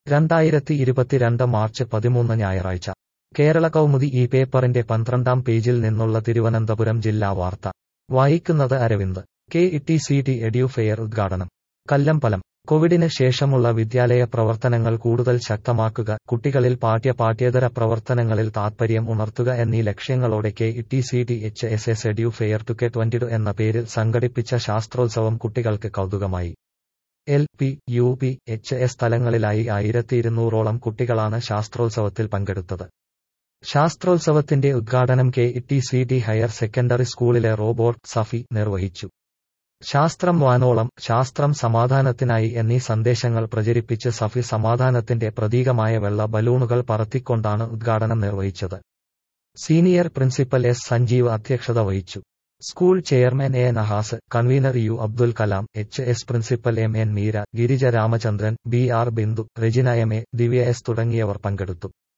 രണ്ടായിരത്തി ഇരുപത്തിരണ്ട് മാർച്ച് പതിമൂന്ന് ഞായറാഴ്ച കേരള കൗമുദി ഈ പേപ്പറിന്റെ പന്ത്രണ്ടാം പേജിൽ നിന്നുള്ള തിരുവനന്തപുരം ജില്ലാ വാർത്ത വായിക്കുന്നത് Aravind K E C T edufair ഉദ്ഘാടനം കല്ലമ്പലം കോവിഡിന് ശേഷമുള്ള വിദ്യാലയ പ്രവർത്തനങ്ങൾ കൂടുതൽ ശക്തമാക്കുക കുട്ടികളിൽ പാഠ്യ പാഠ്യേതര പ്രവർത്തനങ്ങളിൽ താൽപര്യം ഉണർത്തുക എന്നീ ലക്ഷ്യങ്ങളോടെ K E C T H S S edufair two K twenty two എന്ന പേരിൽ സംഘടിപ്പിച്ച ശാസ്ത്രോത്സവം കുട്ടികൾക്ക് കൗതുകമായി L P U P H S തലങ്ങളിലായി ആയിരത്തി ഇരുന്നൂറോളം കുട്ടികളാണ് ശാസ്ത്രോത്സവത്തിൽ പങ്കെടുത്തത് ശാസ്ത്രോത്സവത്തിന്റെ ഉദ്ഘാടനം K E C T higher secondary സ്കൂളിലെ റോബോട്ട് സഫി നിർവഹിച്ചു ശാസ്ത്രം വാനോളം ശാസ്ത്രം സമാധാനത്തിനായി എന്നീ സന്ദേശങ്ങൾ പ്രചരിപ്പിച്ച് സഫി സമാധാനത്തിന്റെ പ്രതീകമായ വെള്ള ബലൂണുകൾ പറത്തിക്കൊണ്ടാണ് ഉദ്ഘാടനം നിർവഹിച്ചത് സീനിയർ പ്രിൻസിപ്പൽ എസ് സഞ്ജീവ് അധ്യക്ഷത വഹിച്ചു school chairman A Nahas convener U Abdul Kalam H S principal M N Meera Girija Ramachandran B R Bindu Regina M A Divya S തുടങ്ങിയവർ പങ്കെടുത്തു